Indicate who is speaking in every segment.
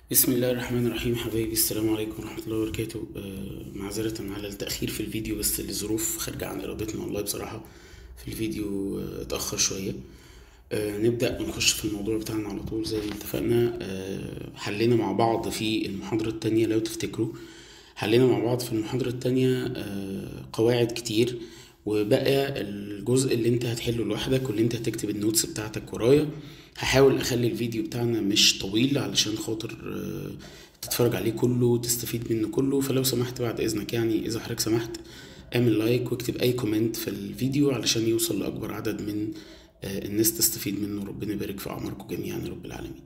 Speaker 1: بسم الله الرحمن الرحيم حبايبي السلام عليكم ورحمة الله وبركاته آه، معذرة على التأخير في الفيديو بس لظروف خارجة عن إرادتنا والله بصراحة في الفيديو آه، اتأخر شوية آه، نبدأ ونخش في الموضوع بتاعنا على طول زي ما اتفقنا آه، حلينا مع بعض في المحاضرة التانية لو تفتكروا حلينا مع بعض في المحاضرة التانية آه، قواعد كتير وبقى الجزء اللي انت هتحله لوحدك واللي انت هتكتب النوتس بتاعتك ورايا هحاول اخلي الفيديو بتاعنا مش طويل علشان خاطر آه، تتفرج عليه كله وتستفيد منه كله فلو سمحت بعد اذنك يعني اذا حضرتك سمحت اعمل لايك واكتب اي كومنت في الفيديو علشان يوصل لاكبر عدد من آه، الناس تستفيد منه ربنا يبارك في اعماركم جميعا يا رب العالمين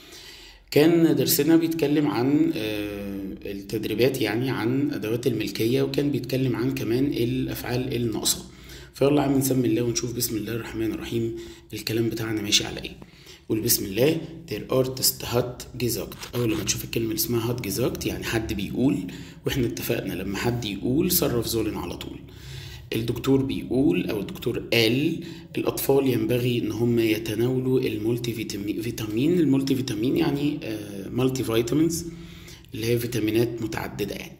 Speaker 1: كان درسنا بيتكلم عن آه، التدريبات يعني عن ادوات الملكيه وكان بيتكلم عن كمان الافعال الناقصه فيلا عم نسمي الله ونشوف بسم الله الرحمن الرحيم الكلام بتاعنا ماشي على ايه قول بسم الله der Artist hat gesagt اول لما تشوف الكلمه اللي اسمها hat gesagt يعني حد بيقول واحنا اتفقنا لما حد يقول صرف زولن على طول الدكتور بيقول او الدكتور قال الاطفال ينبغي ان هم يتناولوا المولتي فيتامين فيتامين المولتي فيتامين يعني مالتي فيتامينز اللي هي فيتامينات متعدده يعني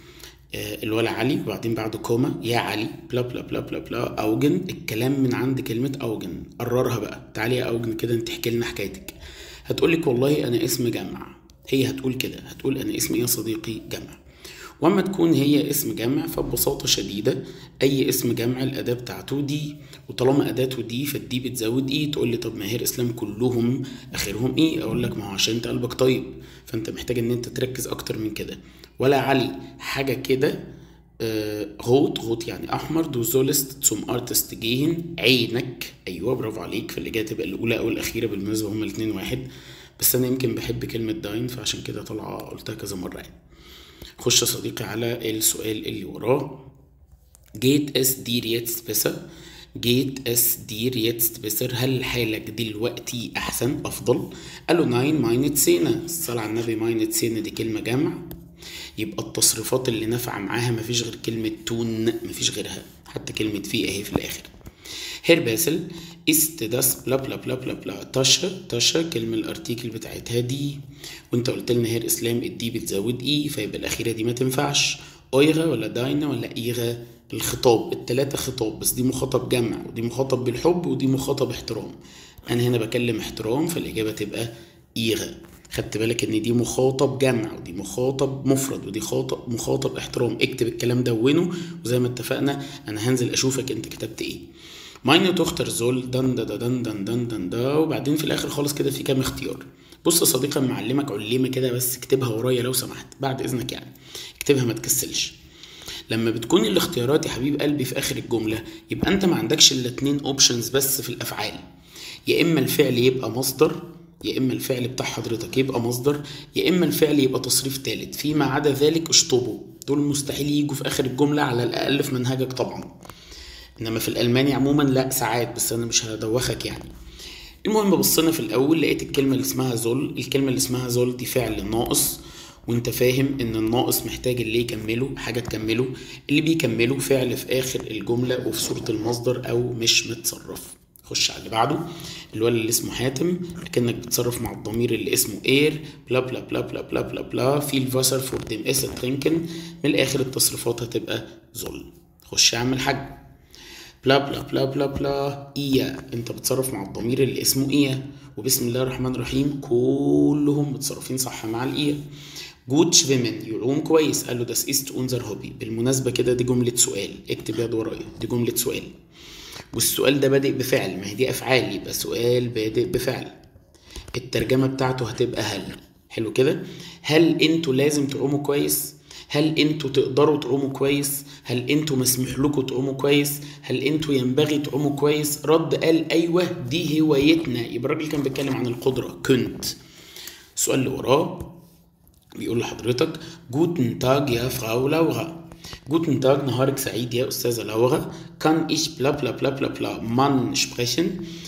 Speaker 1: آه، الولا علي وبعدين بعده كوما يا علي بلا بلا بلا بلا بلا اوجن الكلام من عند كلمه اوجن قررها بقى تعالي يا اوجن كده انت تحكي لنا حكايتك هتقول لك والله انا اسم جمع هي هتقول كده هتقول انا اسمي يا صديقي جمع واما تكون هي اسم جمع فببساطة شديدة أي اسم جمع الأداة بتاعته دي وطالما أداته دي فالدي بتزود إيه تقول لي طب ما هي الإسلام كلهم آخرهم إيه أقول لك ما هو عشان أنت قلبك طيب فأنت محتاج إن أنت تركز أكتر من كده ولا علي حاجة كده آه، غوت غوت يعني أحمر دو زولست zum Artist gehen عينك أيوه برافو عليك فالإجابة تبقى الأولى أو الأخيرة بالمناسبة هما الاتنين واحد بس أنا يمكن بحب كلمة داين فعشان كده طالعة قلتها كذا مرة يعني خش يا صديقي على السؤال اللي وراه geht es dir jetzt besser geht es dir jetzt besser هل حالك دلوقتي احسن افضل قال له ناين ماينت سينا الصلاة على النبي ماينت سينا دي كلمة جمع يبقى التصريفات اللي نافعة معاها مفيش غير كلمة تون مفيش غيرها حتى كلمة في اهي في الاخر هير باسل است داس بلا بلا بلا بلا بلا تاشا تاشا كلمة الارتيكل بتاعتها دي وانت قلت لنا هير اسلام الدي بتزود اي فيبقى الاخيرة دي ما تنفعش اويغا ولا داينا ولا ايغا الخطاب التلاتة خطاب بس دي مخاطب جمع ودي مخاطب بالحب ودي مخاطب احترام انا هنا بكلم احترام فالاجابة تبقى ايغا خدت بالك ان دي مخاطب جمع ودي مخاطب مفرد ودي خاطب مخاطب احترام اكتب الكلام دونه وزي ما اتفقنا انا هنزل اشوفك انت كتبت ايه ماينه تختار زول دن دا دا دن دن دن دن دا وبعدين في الاخر خالص كده في كام اختيار بص يا صديقي أنا معلمك علمه كده بس اكتبها ورايا لو سمحت بعد اذنك يعني اكتبها ما تكسلش لما بتكون الاختيارات يا حبيب قلبي في اخر الجمله يبقى انت ما عندكش الا اتنين اوبشنز بس في الافعال يا اما الفعل يبقى مصدر يا اما الفعل بتاع حضرتك يبقى مصدر يا اما الفعل يبقى تصريف ثالث فيما عدا ذلك اشطبه دول مستحيل يجوا في اخر الجمله على الاقل في منهجك طبعا انما في الالماني عموما لا ساعات بس انا مش هدوخك يعني المهم بصينا في الاول لقيت الكلمه اللي اسمها زول الكلمه اللي اسمها زول دي فعل ناقص وانت فاهم ان الناقص محتاج اللي يكمله حاجه تكمله اللي بيكمله فعل في اخر الجمله وفي صوره المصدر او مش متصرف خش على اللي بعده الولد اللي اسمه حاتم لكنك بتصرف مع الضمير اللي اسمه اير بلا بلا بلا بلا بلا بلا بلا في الفاسر فور ديم اس ترينكن من الاخر التصريفات هتبقى زول خش اعمل حاج بلا بلا بلا بلا بلا إيا أنت بتصرف مع الضمير اللي اسمه إيا وبسم الله الرحمن الرحيم كلهم متصرفين صح مع الإيا جود شويمن يعوم كويس قال له das ist unser Hobby بالمناسبة كده دي جملة سؤال اكتب يد ورايا دي جملة سؤال والسؤال ده بادئ بفعل ما هي دي أفعال يبقى سؤال بادئ بفعل الترجمة بتاعته هتبقى هل حلو كده هل انتوا لازم تعوموا كويس هل انتوا تقدروا تعوموا كويس هل انتوا مسموح لكم تعوموا كويس هل انتوا ينبغي تعوموا كويس رد قال ايوه دي هوايتنا يبقى الراجل كان بيتكلم عن القدره كنت السؤال اللي وراه بيقول لحضرتك جوتن تاج يا فراو لورا جوتن تاج نهارك سعيد يا استاذه لورا كان ich بلا بلا بلا بلا بلا مان sprechen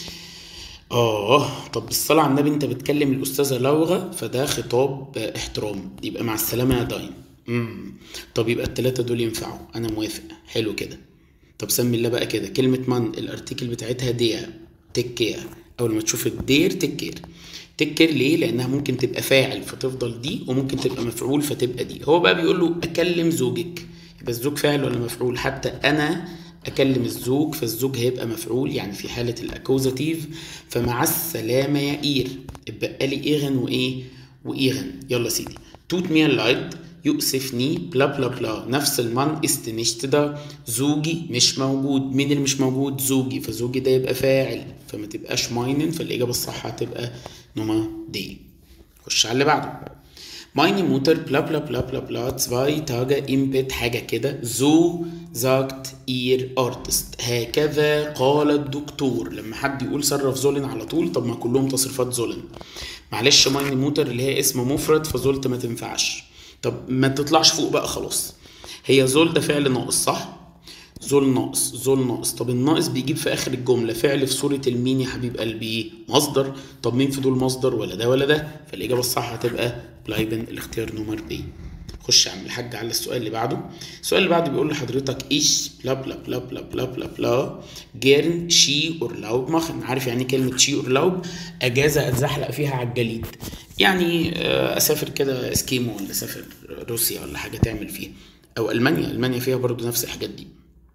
Speaker 1: اه طب بالصلاة على النبي انت بتكلم الأستاذة لورا فده خطاب احترام يبقى مع السلامة يا داين امم طب يبقى التلاتة دول ينفعوا أنا موافق حلو كده طب سمي الله بقى كده كلمة من الارتيكل بتاعتها دير تيك كير أول ما تشوف الدير تيك كير تكر ليه لانها ممكن تبقى فاعل فتفضل دي وممكن تبقى مفعول فتبقى دي هو بقى بيقول له اكلم زوجك يبقى الزوج فاعل ولا مفعول حتى انا اكلم الزوج فالزوج هيبقى مفعول يعني في حاله الاكوزاتيف فمع السلامه يا اير اتبقى لي ايغن وايه وايغن يلا سيدي توت مير لايد يؤسفني بلا بلا بلا نفس المان است نشت ده زوجي مش موجود مين اللي مش موجود زوجي فزوجي ده يبقى فاعل فما تبقاش ماينن فالاجابه الصح هتبقى نوما دي خش على اللي بعده Meine Mutter bla bla bla bla bla zwei Tage im Bett حاجة كده so sagt ihr Artist هكذا قال الدكتور لما حد يقول صرف زولن على طول طب ما كلهم تصريفات زولن معلش ماين موتر اللي هي اسم مفرد فزولت ما تنفعش طب ما تطلعش فوق بقى خلاص هي زول ده فعل ناقص صح زول ناقص زول ناقص طب الناقص بيجيب في اخر الجمله فعل في صوره المين يا حبيب قلبي مصدر طب مين في دول مصدر ولا ده ولا ده فالاجابه الصح هتبقى بلايبن الاختيار نمر بي خش يا عم الحاج على السؤال اللي بعده السؤال اللي بعده بيقول لحضرتك ايش بلا بلا بلا بلا بلا بلا بلا جيرن شي اورلاوب مخن عارف يعني كلمه شي اورلاوب اجازه اتزحلق فيها على الجليد يعني اسافر كده اسكيمو ولا اسافر روسيا ولا حاجه تعمل فيها او المانيا المانيا فيها برضو نفس الحاجات دي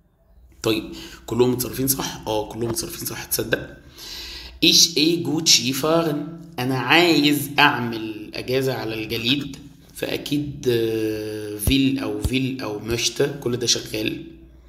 Speaker 1: طيب كلهم متصرفين صح اه كلهم متصرفين صح تصدق ايش ايه جوت شيفارن انا عايز اعمل اجازه على الجليد فاكيد فيل او فيل او مشتا كل ده شغال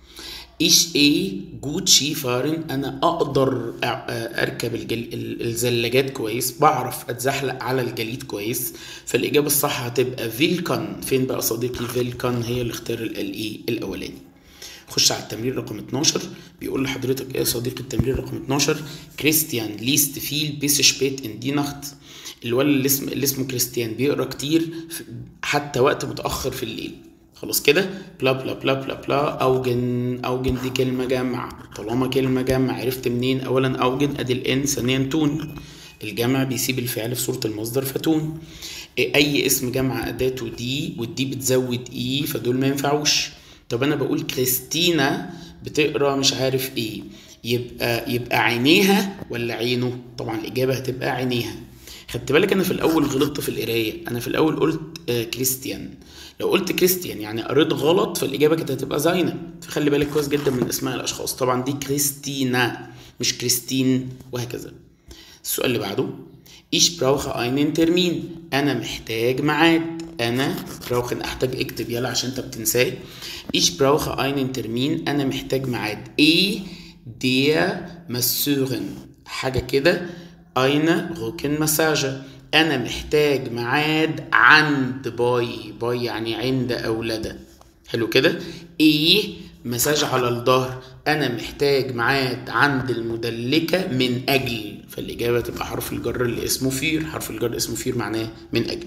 Speaker 1: ايش ايه جوت شيفارن انا اقدر اركب الجل... الزلاجات كويس بعرف اتزحلق على الجليد كويس فالاجابه الصح هتبقى فيلكان فين بقى صديقي فيلكان هي الاختيار الايه الاولاني خش على التمرين رقم 12 بيقول لحضرتك ايه يا صديقي التمرين رقم 12 كريستيان ليست فيل بيس شبيت ان دي نخت الولد اللي اسمه اللي اسمه كريستيان بيقرا كتير حتى وقت متاخر في الليل خلاص كده بلا بلا بلا بلا بلا اوجن اوجن دي كلمه جمع طالما كلمه جمع عرفت منين اولا اوجن ادي الان ثانيا تون الجمع بيسيب الفعل في صوره المصدر فتون اي اسم جمع اداته دي والدي بتزود اي فدول ما ينفعوش طب انا بقول كريستينا بتقرا مش عارف ايه يبقى يبقى عينيها ولا عينه طبعا الاجابه هتبقى عينيها خدت بالك انا في الاول غلطت في القرايه انا في الاول قلت آه كريستيان لو قلت كريستيان يعني قريت غلط فالاجابه كانت هتبقى زاينه فخلي بالك كويس جدا من اسماء الاشخاص طبعا دي كريستينا مش كريستين وهكذا السؤال اللي بعده ايش براوخ einen ترمين انا محتاج ميعاد انا براوخ احتاج اكتب يلا عشان انت بتنساه ايش براوخ einen ترمين انا محتاج ميعاد ايه دير مسورن حاجه كده eine Rückenmassage أنا محتاج ميعاد عند باي باي يعني عند أو لدى حلو كده إيه مساج على الظهر أنا محتاج ميعاد عند المدلكة من أجل فالإجابة تبقى حرف الجر اللي اسمه فير حرف الجر اسمه فير معناه من أجل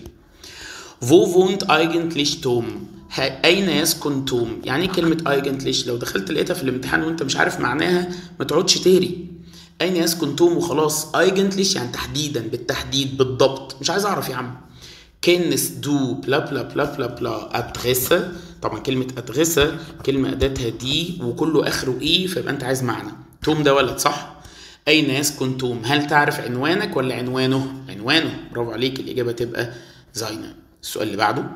Speaker 1: Wo wohnt eigentlich Tom؟ أين يسكن توم؟ يعني كلمة eigentlich لو دخلت لقيتها في الامتحان وأنت مش عارف معناها ما تقعدش تهري اين يسكن توم وخلاص ايجنتليش يعني تحديدا بالتحديد بالضبط مش عايز اعرف يا عم كنس دو بلا بلا بلا بلا بلا ادريسه طبعا كلمه ادريسه كلمه اداتها دي وكله اخره اي فيبقى انت عايز معنى توم ده ولد صح اين يسكن توم هل تعرف عنوانك ولا عنوانه عنوانه برافو عليك الاجابه تبقى زاينه السؤال اللي بعده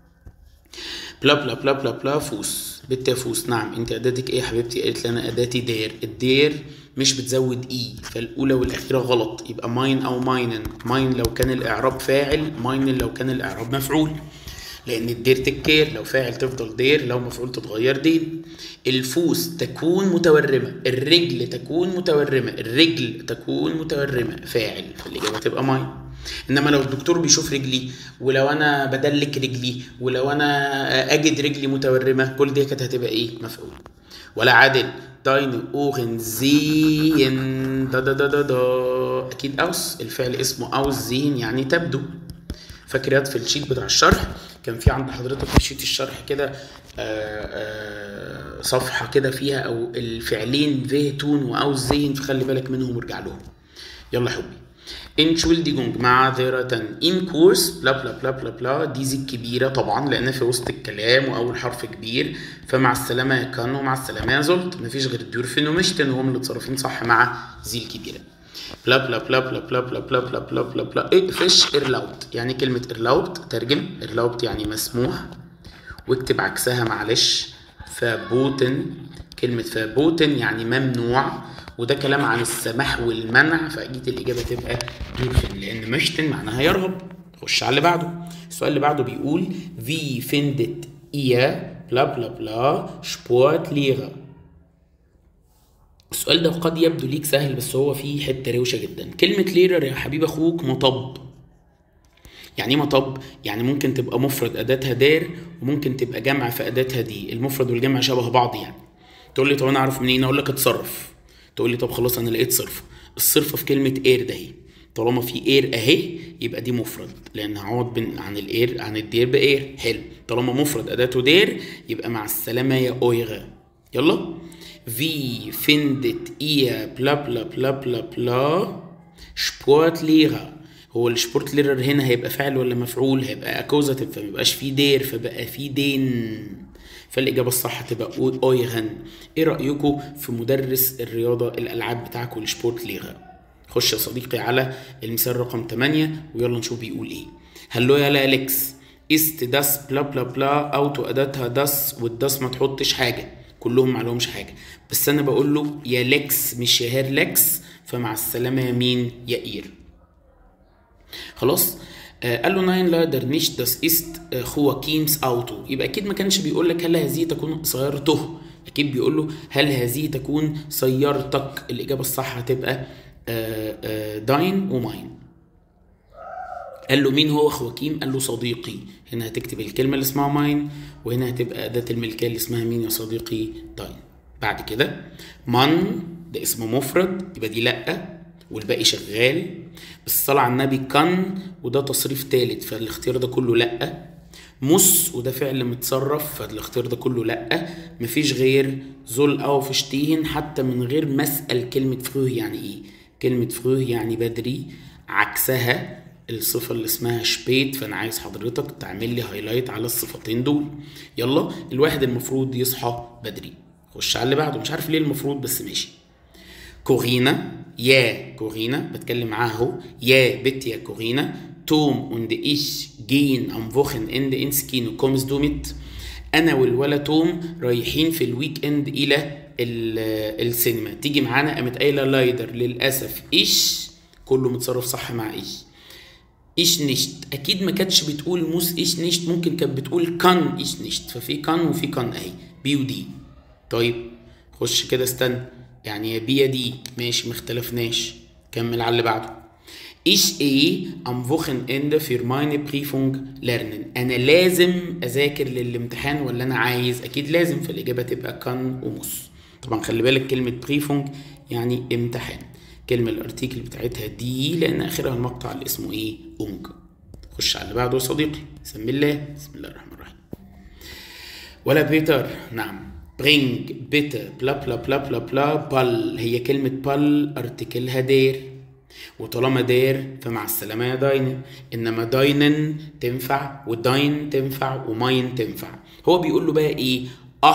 Speaker 1: بلا بلا بلا بلا بلا فوس بالتافوس نعم انت اداتك ايه يا حبيبتي قالت لي انا اداتي دير الدير مش بتزود اي فالاولى والاخيره غلط يبقى ماين او ماينن ماين لو كان الاعراب فاعل ماينن لو كان الاعراب مفعول لان الدير تكير لو فاعل تفضل دير لو مفعول تتغير دين الفوس تكون متورمه الرجل تكون متورمه الرجل تكون متورمه فاعل فالاجابه تبقى ماين انما لو الدكتور بيشوف رجلي ولو انا بدلك رجلي ولو انا اجد رجلي متورمه كل دي كانت هتبقى ايه مفعول ولا عادل داين اوغن زين دا دا دا دا دا اكيد اوس الفعل اسمه اوس زين يعني تبدو فاكرات في الشيت بتاع الشرح كان في عند حضرتك في شيت الشرح كده صفحة كده فيها او الفعلين فيتون واوس زين فخلي بالك منهم وارجع لهم يلا حبي Entschuldigung معذرة in course بلا بلا بلا بلا بلا دي زي الكبيرة طبعا لأن في وسط الكلام وأول حرف كبير فمع السلامة يا كان ومع السلامة يا زلت مفيش غير الدورفين ومشتن وهم اللي اتصرفين صح مع زي الكبيرة بلا بلا بلا بلا بلا بلا بلا بلا بلا بلا بلا ايه فيش ايرلاوبت يعني كلمة ايرلاوبت ترجم ايرلاوبت يعني مسموح واكتب عكسها معلش فبوتن كلمة فبوتن يعني ممنوع وده كلام عن السماح والمنع فأكيد الإجابة تبقى دورفن لأن مشتن معناها يرغب خش على اللي بعده السؤال اللي بعده بيقول في فيندت إيا بلا بلا بلا شبورت ليغا السؤال ده قد يبدو ليك سهل بس هو فيه حته روشه جدا كلمه ليرر يا حبيب اخوك مطب يعني ايه مطب يعني ممكن تبقى مفرد اداتها دار وممكن تبقى جمع في اداتها دي المفرد والجمع شبه بعض يعني تقول لي طب انا اعرف منين اقول لك اتصرف تقول لي طب خلاص انا لقيت صرف الصرف في كلمه اير ده اهي طالما في اير اهي يبقى دي مفرد لان هقعد بين عن الاير عن الدير باير حلو طالما مفرد اداته دير يبقى مع السلامه يا اويغا يلا Wie findet ihr bla bla bla bla bla Sportlehrer هو السبورت ليرر هنا هيبقى فعل ولا مفعول هيبقى اكوزاتيف فما يبقاش فيه دير فبقى فيه دين فالاجابه الصح هتبقى اويغن ايه رايكم في مدرس الرياضه الالعاب بتاعكم السبورت ليرر خش يا صديقي على المثال رقم 8 ويلا نشوف بيقول ايه هلو يا اليكس است داس بلا بلا بلا اوتو اداتها داس والداس ما تحطش حاجه كلهم معلهمش حاجه بس انا بقول له يا لكس مش يا هير لكس فمع السلامه يا مين يا اير خلاص آه قال له ناين لا در نيش داس است خواكيمس اوتو يبقى اكيد ما كانش بيقول لك هل هذه تكون سيارته اكيد بيقول له هل هذه تكون سيارتك الاجابه الصح هتبقى آه آه داين وماين قال له مين هو خواكيم قال له صديقي هنا هتكتب الكلمه اللي اسمها ماين وهنا هتبقى اداه الملكيه اللي اسمها مين يا صديقي داين بعد كده من ده اسم مفرد يبقى دي لا والباقي شغال الصلاة على النبي كان وده تصريف تالت فالاختيار ده كله لا مس وده فعل متصرف فالاختيار ده كله لا مفيش غير زول او فشتيهن حتى من غير ما اسال كلمه فروه يعني ايه كلمه فروه يعني بدري عكسها الصفة اللي اسمها شبيت فأنا عايز حضرتك تعمل لي هايلايت على الصفتين دول يلا الواحد المفروض يصحى بدري خش على اللي بعده مش عارف ليه المفروض بس ماشي كورينا يا كورينا بتكلم معاها اهو يا بت يا كورينا توم und ich gehen am Wochenende ins Kino kommst du mit انا والولا توم رايحين في الويك اند الى السينما تيجي معانا قامت قايله لايدر للاسف ايش كله متصرف صح مع ايش ايش نشت اكيد ما كانتش بتقول موس ايش نشت ممكن كانت بتقول كان ايش نشت ففي كان وفي كان اهي بي ودي طيب خش كده استنى يعني يا بي يا دي ماشي مختلفناش كمل على اللي بعده Ich eh am Wochenende für meine Prüfung lernen. أنا لازم أذاكر للامتحان ولا أنا عايز؟ أكيد لازم فالإجابة تبقى كان وموس. طبعا خلي بالك كلمة بريفونج يعني امتحان. كلمة الارتيكل بتاعتها دي لأن آخرها المقطع اللي اسمه إيه؟ أونج. خش على اللي بعده يا صديقي. بسم الله بسم الله الرحمن الرحيم. ولا بيتر نعم برينج بيتر بلا بلا بلا بلا بلا بال هي كلمة بال ارتكلها دير وطالما دير فمع السلامة يا داينن إنما داينن تنفع وداين تنفع وماين تنفع هو بيقول له بقى إيه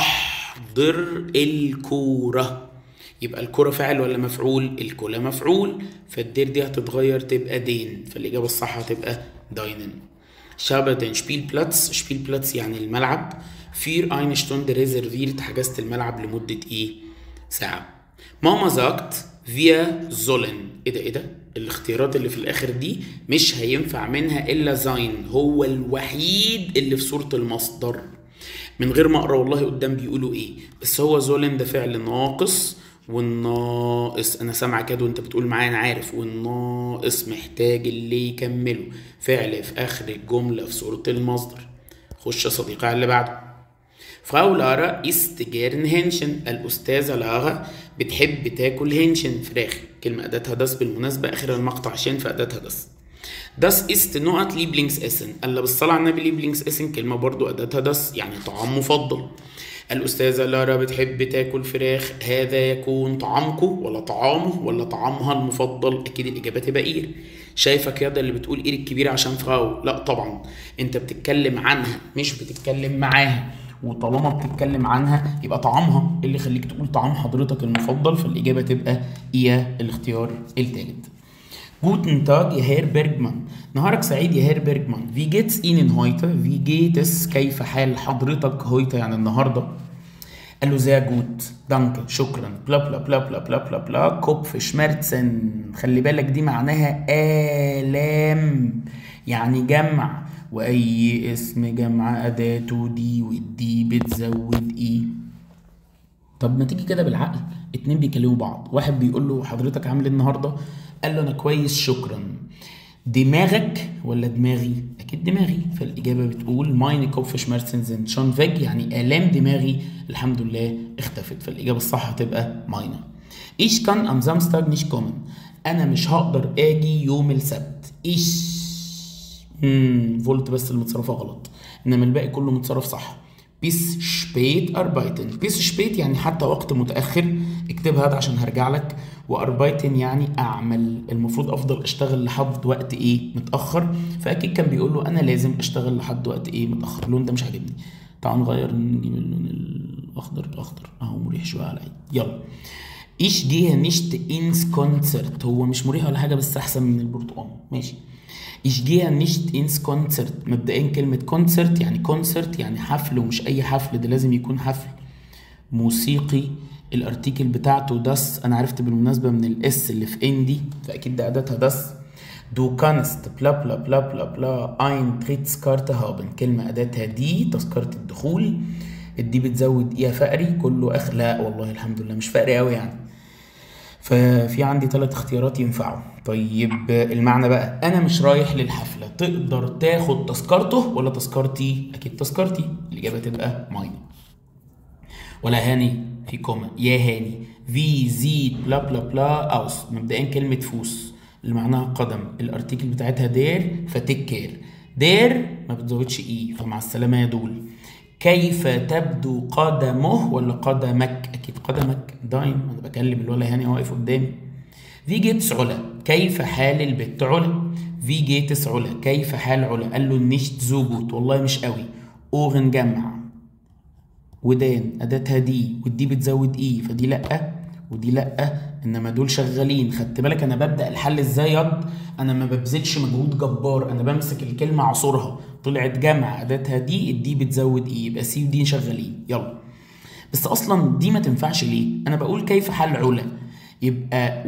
Speaker 1: أحضر الكورة يبقى الكرة فاعل ولا مفعول الكولا مفعول فالدير دي هتتغير تبقى دين فالإجابة الصح هتبقى داينن شابتن شبيل بلاتس شبيل بلاتس يعني الملعب فير اين شتوند ريزرفيرت حجزت الملعب لمدة ايه ساعة ماما زاكت فيا زولن ايه ده ايه ده الاختيارات اللي في الاخر دي مش هينفع منها الا زاين هو الوحيد اللي في صورة المصدر من غير ما اقرا والله قدام بيقولوا ايه بس هو زولن ده فعل ناقص والناقص انا سامع كده وانت بتقول معايا انا عارف والناقص محتاج اللي يكمله فعل في اخر الجمله في صوره المصدر خش يا صديقي على اللي بعده فراو لارا است جيرن هنشن الأستاذة لارا بتحب تاكل هنشن فراخ كلمة أداتها داس بالمناسبة آخر المقطع عشان في أداتها داس داس است نقط ليبلينكس اسن ألا بالصلاة على النبي ليبلينكس اسن كلمة برضو أداتها داس يعني طعام مفضل الأستاذة لارا بتحب تاكل فراخ هذا يكون طعامكو ولا طعامه ولا طعامها المفضل أكيد الإجابة تبقى إير شايفك يا ده اللي بتقول إير الكبيرة عشان فراو لا طبعا أنت بتتكلم عنها مش بتتكلم معاها وطالما بتتكلم عنها يبقى طعامها إيه اللي يخليك تقول طعام حضرتك المفضل فالاجابه تبقى ايه الاختيار الثالث Guten Tag يا هير بيرجمان نهارك سعيد يا هير بيرجمان Wie geht's Ihnen heute Wie geht es كيف حال حضرتك heute يعني النهارده قال له sehr gut danke شكرا بلا بلا بلا بلا بلا بلا بلا كوبف شمرتسن خلي بالك دي معناها آلام يعني جمع وأي اسم جمع أداته دي والدي بتزود إيه طب ما تيجي كده بالعقل اتنين بيكلموا بعض واحد بيقول له حضرتك عامل ايه النهارده قال له انا كويس شكرا دماغك ولا دماغي اكيد دماغي فالاجابه بتقول ماين كوف شمرتنزن شون فيج يعني الام دماغي الحمد لله اختفت فالاجابه الصح هتبقى ماينه ايش كان ام زامستاج نيش كومن انا مش هقدر اجي يوم السبت ايش امم فولت بس اللي متصرفه غلط انما الباقي كله متصرف صح بيس شبيت اربايتن بيس شبيت يعني حتى وقت متاخر اكتبها ده عشان هرجع لك واربايتن يعني اعمل المفروض افضل اشتغل لحد وقت ايه متاخر فاكيد كان بيقول له انا لازم اشتغل لحد وقت ايه متاخر اللون ده مش عاجبني تعال نغير نجيب اللون الاخضر الاخضر اهو مريح شويه عليا يلا ايش جيه نشت انس كونسرت هو مش مريح ولا حاجه بس احسن من البرتقال ماشي Ich gehe nicht ins Konzert مبدئيا كلمة كونسرت يعني كونسرت يعني حفل ومش أي حفل ده لازم يكون حفل موسيقي الارتيكل بتاعته داس أنا عرفت بالمناسبة من الاس اللي في ان دي فأكيد ده أداتها داس Du kannst بلا بلا بلا بلا بلا Eintrittskarte haben كلمة أداتها دي تذكرة الدخول الدي بتزود إيه فقري كله أخ لا والله الحمد لله مش فقري أوي يعني ففي عندي ثلاث اختيارات ينفعوا طيب المعنى بقى انا مش رايح للحفله تقدر تاخد تذكرته ولا تذكرتي اكيد تذكرتي الاجابه تبقى ماين ولا هاني في كوما يا هاني في زيد بلا بلا بلا اوس مبدئيا كلمه فوس اللي معناها قدم الارتيكل بتاعتها دير فتيك كير دير ما بتزودش اي فمع السلامه يا دول كيف تبدو قدمه ولا قدمك اكيد قدمك دايم انا بكلم الولا هاني واقف قدامي في جيتس علا كيف حال البت علا في جيتس علا كيف حال علا قال له نشت زوجوت والله مش قوي اوغن جمع ودان اداتها دي والدي بتزود اي فدي لا ودي لا انما دول شغالين خدت بالك انا ببدا الحل ازاي يض انا ما ببذلش مجهود جبار انا بمسك الكلمه اعصرها طلعت جمع اداتها دي الدي بتزود اي يبقى سي ودي شغالين يلا بس اصلا دي ما تنفعش ليه انا بقول كيف حل علا يبقى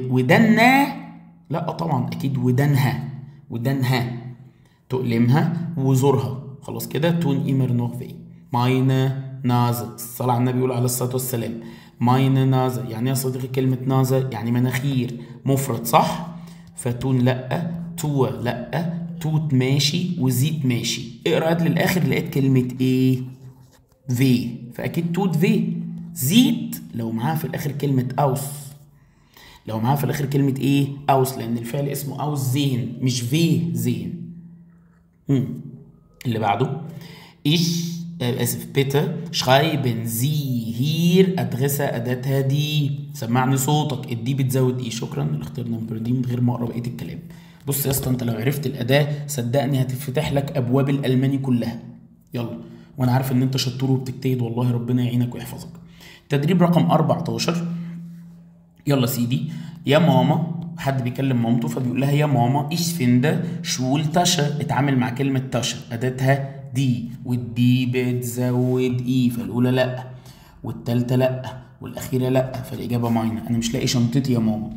Speaker 1: ودنا لا طبعا اكيد ودنها ودنها تؤلمها وزورها خلاص كده تون ايمر نوغ في ماينا نازا الصلاة على النبي يقول عليه الصلاة والسلام ماينا نازا يعني ايه يا صديقي كلمة نازا يعني مناخير مفرد صح فتون لأ تو لأ توت ماشي وزيت ماشي اقرا للآخر لقيت كلمة ايه في فأكيد توت في زيت لو معاها في الآخر كلمة أوس لو معاها في الآخر كلمة ايه أوس لأن الفعل اسمه أوس زين مش في زين مم. اللي بعده إيش اسف بيتر شرايبن زي هير ادرسه اداتها دي سمعني صوتك الدي بتزود ايه شكرا الاختيار نمبر دي من غير ما اقرا بقيه الكلام بص يا اسطى انت لو عرفت الاداه صدقني هتفتح لك ابواب الالماني كلها يلا وانا عارف ان انت شطور وبتجتهد والله ربنا يعينك ويحفظك تدريب رقم 14 يلا سيدي يا ماما حد بيكلم مامته فبيقول لها يا ماما ايش فيندا شول تاشا اتعامل مع كلمه تاشا اداتها دي والدي بتزود اي فالاولى لا والتالتة لا والاخيره لا فالاجابه ماينه انا مش لاقي شنطتي يا ماما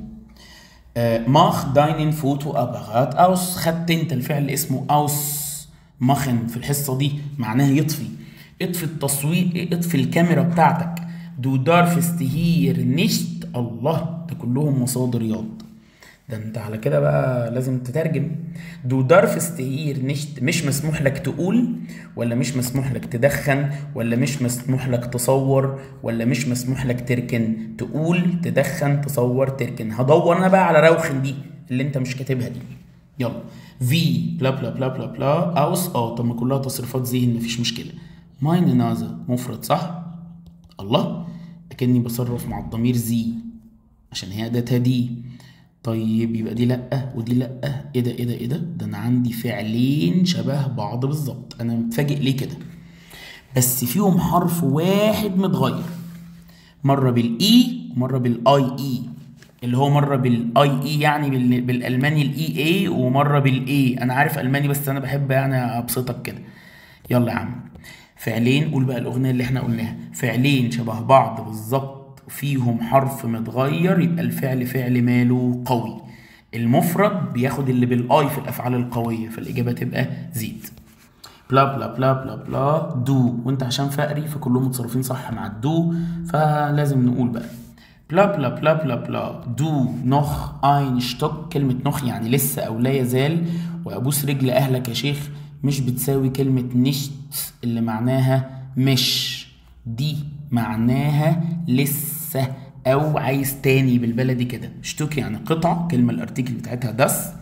Speaker 1: آه ماخ داينن فوتو ابغات اوس خدت انت الفعل اسمه اوس ماخن في الحصه دي معناها يطفي اطفي التصوير اطفي الكاميرا بتاعتك دو دارفست هير نشت الله ده كلهم مصادر ياض ده انت على كده بقى لازم تترجم دو دارف استهير نشت مش مسموح لك تقول ولا مش مسموح لك تدخن ولا مش مسموح لك تصور ولا مش مسموح لك تركن تقول تدخن تصور تركن هدور انا بقى على روخن دي اللي انت مش كاتبها دي يلا في بلا بلا بلا بلا بلا اوس اه طب ما كلها تصريفات ذهن مفيش مشكله ماين نازا مفرد صح الله اكني بصرف مع الضمير زي عشان هي اداتها دي طيب يبقى دي لا ودي لا ايه ده ايه ده ايه ده ده انا عندي فعلين شبه بعض بالظبط انا متفاجئ ليه كده بس فيهم حرف واحد متغير مرة بالاي ومرة بالاي اي اللي هو مرة بالاي اي يعني بال- بالالماني الاي اي ومرة بالاي انا عارف الماني بس انا بحب يعني ابسطك كده يلا يا عم فعلين قول بقى الاغنية اللي احنا قلناها فعلين شبه بعض بالظبط فيهم حرف متغير يبقى الفعل فعل ماله قوي المفرد بياخد اللي بالاي في الافعال القوية فالاجابة تبقى زيد بلا بلا بلا بلا بلا دو وانت عشان فقري فكلهم متصرفين صح مع الدو فلازم نقول بقى بلا بلا بلا بلا بلا دو نوخ اين شتوك كلمة نوخ يعني لسه أو لا يزال وأبوس رجل أهلك يا شيخ مش بتساوي كلمة نشت اللي معناها مش دي معناها لسه أو عايز تاني بالبلدي كده شتوك يعني قطعة كلمة الارتيكل بتاعتها دس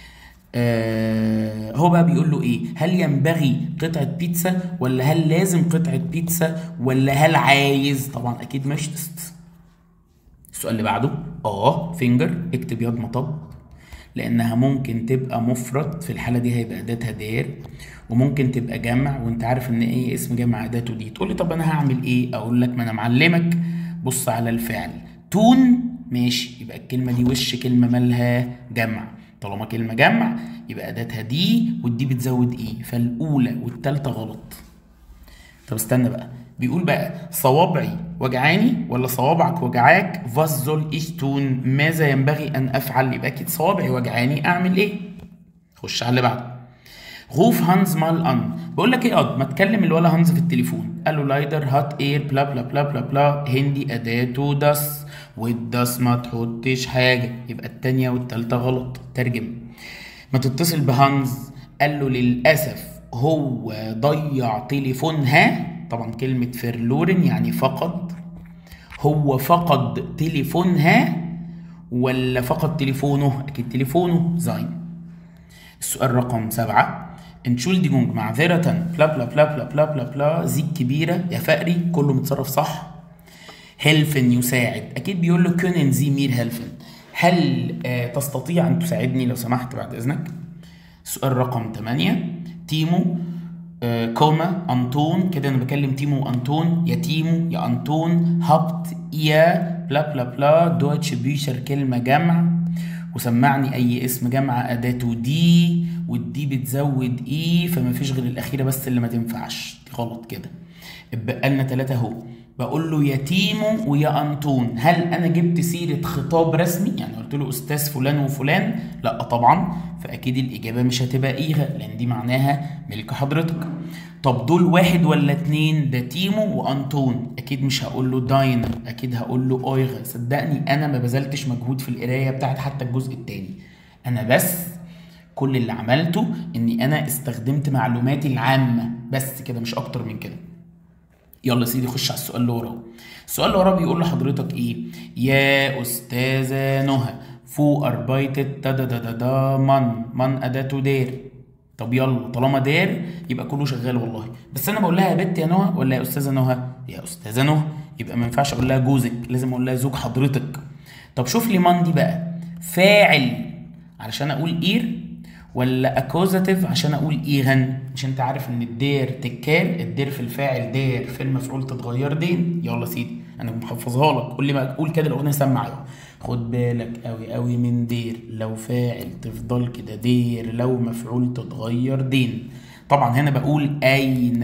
Speaker 1: آه هو بقى بيقول له ايه هل ينبغي قطعة بيتزا ولا هل لازم قطعة بيتزا ولا هل عايز طبعا اكيد مش تست السؤال اللي بعده اه فينجر اكتب يد مطب لانها ممكن تبقى مفرد في الحاله دي هيبقى اداتها دير وممكن تبقى جمع وانت عارف ان ايه اسم جمع اداته دي تقول لي طب انا هعمل ايه اقول لك ما انا معلمك بص على الفعل تون ماشي يبقى الكلمه دي وش كلمه مالها جمع طالما كلمه جمع يبقى اداتها دي والدي بتزود ايه فالاولى والتالتة غلط طب استنى بقى بيقول بقى صوابعي وجعاني ولا صوابعك وجعاك was soll ich tun ماذا ينبغي ان افعل يبقى اكيد صوابعي وجعاني اعمل ايه خش على اللي بعده غوف هانز مال ان بقول لك ايه قد ما تكلم الولا هانز في التليفون قال له لايدر هات اير بلا بلا بلا بلا بلا هندي اداته داس والداس ما تحطش حاجه يبقى التانية والتالتة غلط ترجم ما تتصل بهانز قال له للاسف هو ضيع تليفونها طبعا كلمة فيرلورن يعني فقد هو فقد تليفونها ولا فقد تليفونه اكيد تليفونه زين السؤال رقم سبعة انشولديجونج معذرة بلا بلا بلا بلا بلا بلا بلا زيك كبيرة يا فقري كله متصرف صح هيلفن يساعد اكيد بيقول له كونن زي مير هيلفن هل آه تستطيع ان تساعدني لو سمحت بعد اذنك السؤال رقم 8 تيمو آه كوما انطون كده انا بكلم تيمو وانطون يا تيمو يا انطون هبط يا بلا بلا بلا دويتش بيشر كلمه جمع وسمعني اي اسم جمع اداته دي والدي بتزود اي فما فيش غير الاخيره بس اللي ما تنفعش دي غلط كده اتبقى لنا ثلاثه اهو بقول له يا تيمو ويا انطون هل انا جبت سيره خطاب رسمي يعني قلت له استاذ فلان وفلان لا طبعا فاكيد الاجابه مش هتبقى ايغا لان دي معناها ملك حضرتك طب دول واحد ولا اتنين ده تيمو وانطون اكيد مش هقول له داين اكيد هقول له اويغا صدقني انا ما بذلتش مجهود في القرايه بتاعت حتى الجزء التاني انا بس كل اللي عملته اني انا استخدمت معلوماتي العامه بس كده مش اكتر من كده يلا يا سيدي خش على السؤال اللي وراه السؤال اللي وراه بيقول لحضرتك ايه يا استاذه نهى فو اربايتت دا دا دا دا دا من من اداته دير طب يلا طالما دير يبقى كله شغال والله بس انا بقول لها يا بنت يا نهى ولا يا استاذه نهى يا استاذه نهى يبقى ما ينفعش اقول لها جوزك لازم اقول لها زوج حضرتك طب شوف لي من دي بقى فاعل علشان اقول اير ولا اكوزاتيف عشان اقول ايغن مش انت عارف ان الدير تكار الدير في الفاعل دير في المفعول تتغير دين يلا سيدي انا محفظها لك كل ما اقول كده الاغنيه سمع اهو خد بالك قوي قوي من دير لو فاعل تفضل كده دير لو مفعول تتغير دين طبعا هنا بقول اين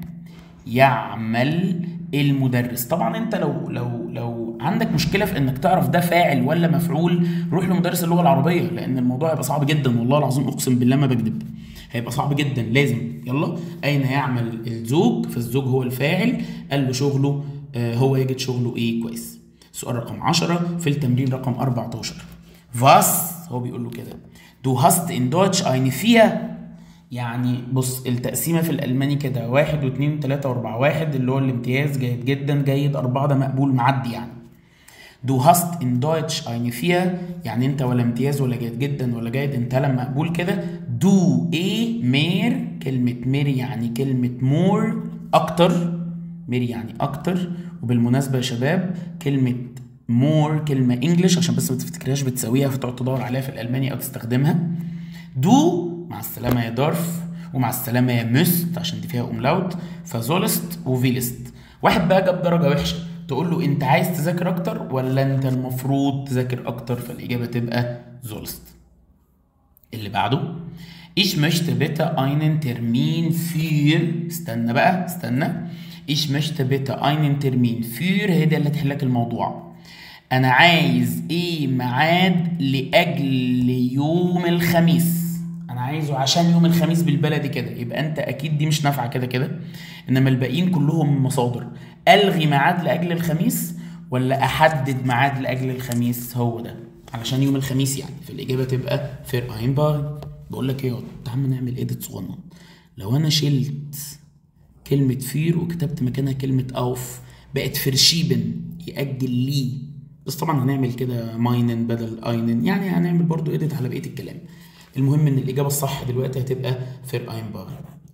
Speaker 1: يعمل المدرس طبعا انت لو لو لو عندك مشكله في انك تعرف ده فاعل ولا مفعول روح لمدرس اللغه العربيه لان الموضوع هيبقى صعب جدا والله العظيم اقسم بالله ما بكذب هيبقى صعب جدا لازم يلا اين يعمل الزوج فالزوج هو الفاعل قال له شغله آه هو يجد شغله ايه كويس سؤال رقم 10 في التمرين رقم 14 فاس هو بيقول له كده دو هاست ان دوتش eine فيها يعني بص التقسيمة في الألماني كده واحد واثنين وثلاثة وأربعة واحد اللي هو الامتياز جيد جدا جيد أربعة ده مقبول معدي يعني دو هاست ان دويتش eine فيها يعني أنت ولا امتياز ولا جيد جدا ولا جيد أنت لما مقبول كده دو إيه مير كلمة مير يعني كلمة مور أكتر مير يعني أكتر وبالمناسبة يا شباب كلمة مور كلمة انجلش عشان بس ما تفتكرهاش بتساويها فتقعد تدور عليها في الألماني أو تستخدمها دو مع السلامة يا دارف ومع السلامه يا مست عشان دي فيها املاوت فزولست وفيلست واحد بقى جاب درجه وحشه تقول له انت عايز تذاكر اكتر ولا انت المفروض تذاكر اكتر فالاجابه تبقى زولست اللي بعده Ich möchte bitte einen Termin für استنى بقى استنى Ich möchte bitte einen Termin für هي دي اللي هتحلك الموضوع انا عايز ايه ميعاد لاجل يوم الخميس انا عايزه عشان يوم الخميس بالبلدي كده يبقى انت اكيد دي مش نافعه كده كده انما الباقيين كلهم مصادر الغي ميعاد لاجل الخميس ولا احدد ميعاد لاجل الخميس هو ده علشان يوم الخميس يعني فالاجابه تبقى فير اينبار بقول لك ايه يا تعال نعمل ايديت صغنن لو انا شلت كلمة فير وكتبت مكانها كلمة اوف بقت فرشيبن يأجل لي بس طبعا هنعمل كده ماينن بدل اينن يعني هنعمل برضو ايديت على بقية الكلام المهم ان الاجابة الصح دلوقتي هتبقى فير اينبار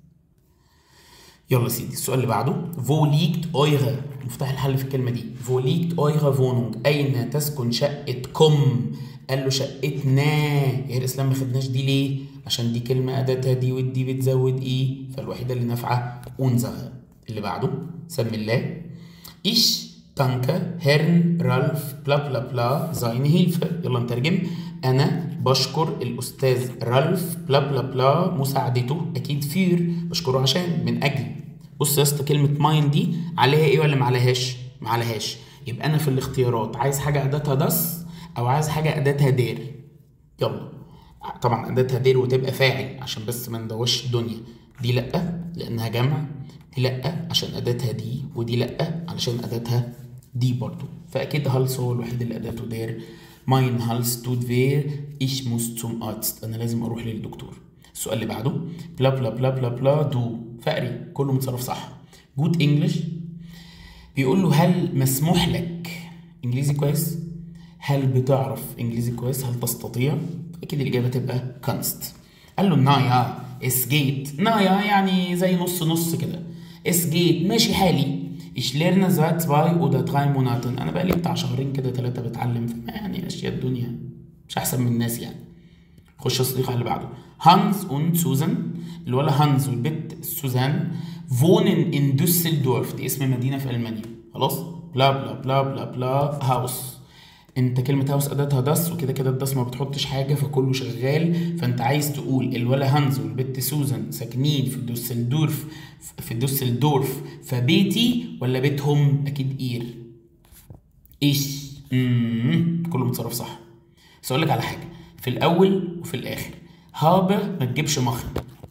Speaker 1: يلا سيدي السؤال اللي بعده فو ليكت ايغا مفتاح الحل في الكلمة دي فو ليكت ايغا فونونج اين تسكن شقتكم قال له شقتنا يا الاسلام ما خدناش دي ليه عشان دي كلمه اداتها دي ودي بتزود ايه فالوحيده اللي نافعه انزغ اللي بعده سمي الله ايش تانكا هيرن رالف بلا بلا بلا زاين هيلفه يلا نترجم انا بشكر الاستاذ رالف بلا بلا بلا مساعدته اكيد فير بشكره عشان من اجل بص يا اسطى كلمه ماين دي عليها ايه ولا ما عليهاش ما عليهاش يبقى انا في الاختيارات عايز حاجه اداتها دس او عايز حاجه اداتها دير يلا طبعا اداتها دير وتبقى فاعل عشان بس ما ندوش الدنيا دي لا لانها جمع دي لا عشان اداتها دي ودي لا علشان اداتها دي برضو فاكيد هالس هو الوحيد اللي اداته دير ماين هالس تود فير ich muss zum Arzt انا لازم اروح للدكتور السؤال اللي بعده بلا بلا بلا بلا بلا دو فقري كله متصرف صح جود انجلش بيقول له هل مسموح لك انجليزي كويس هل بتعرف انجليزي كويس هل تستطيع اكيد الاجابه تبقى كانست قال له نايا اس جيت نايا يعني زي نص نص كده اس جيت ماشي حالي ich lerne seit zwei oder drei Monaten انا بقالي بتاع شهرين كده ثلاثه بتعلم فما يعني اشياء الدنيا مش احسن من الناس يعني خش الصديقه اللي بعده هانز und سوزان الولا هانز والبنت سوزان wohnen in Düsseldorf دي اسم مدينه في المانيا خلاص بلا بلا بلا بلا بلا هاوس انت كلمة هاوس اداتها دس وكده كده الدس ما بتحطش حاجة فكله شغال فانت عايز تقول الولا هانز والبت سوزان ساكنين في دوسلدورف في دوسلدورف فبيتي ولا بيتهم اكيد اير ايش مم. كله متصرف صح بس اقول لك على حاجة في الاول وفي الاخر هابه ما تجيبش مخن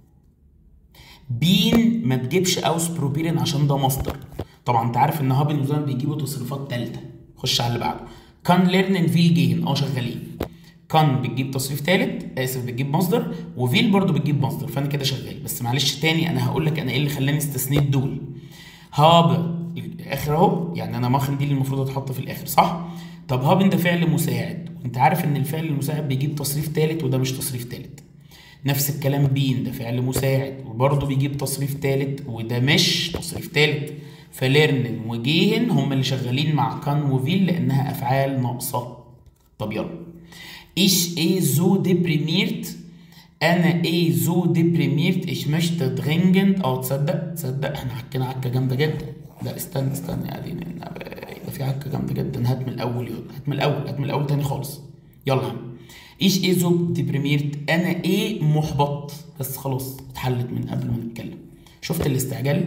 Speaker 1: بين ما تجيبش اوس بروبيرين عشان ده مصدر طبعا انت عارف ان هابن وزان بيجيبوا تصريفات تالتة خش على اللي بعده كان ليرنن فيل جين اه شغالين كان بتجيب تصريف تالت اسف بتجيب مصدر وفيل برضو بتجيب مصدر فانا كده شغال بس معلش تاني انا هقول لك انا ايه اللي خلاني استثنيت دول هاب الاخر اهو يعني انا ماخن دي اللي المفروض اتحط في الاخر صح طب هابن ده فعل مساعد وانت عارف ان الفعل المساعد بيجيب تصريف تالت وده مش تصريف تالت نفس الكلام بين ده فعل مساعد وبرضه بيجيب تصريف تالت وده مش تصريف تالت فليرنن وجيهن هم اللي شغالين مع كان وفيل لانها افعال ناقصه طب يلا ich eh so deprimiert انا ايه زو ديبريميرت ich möchte dringend اه تصدق تصدق احنا حكينا عكه جامده جدا لا استنى استنى يا دين ده في عكه جامده جدا هات من الاول يلا هات من الاول هات من الاول تاني خالص يلا يا عم ايش ايه زو ديبريميرت انا ايه محبط بس خلاص اتحلت من قبل ما نتكلم شفت الاستعجال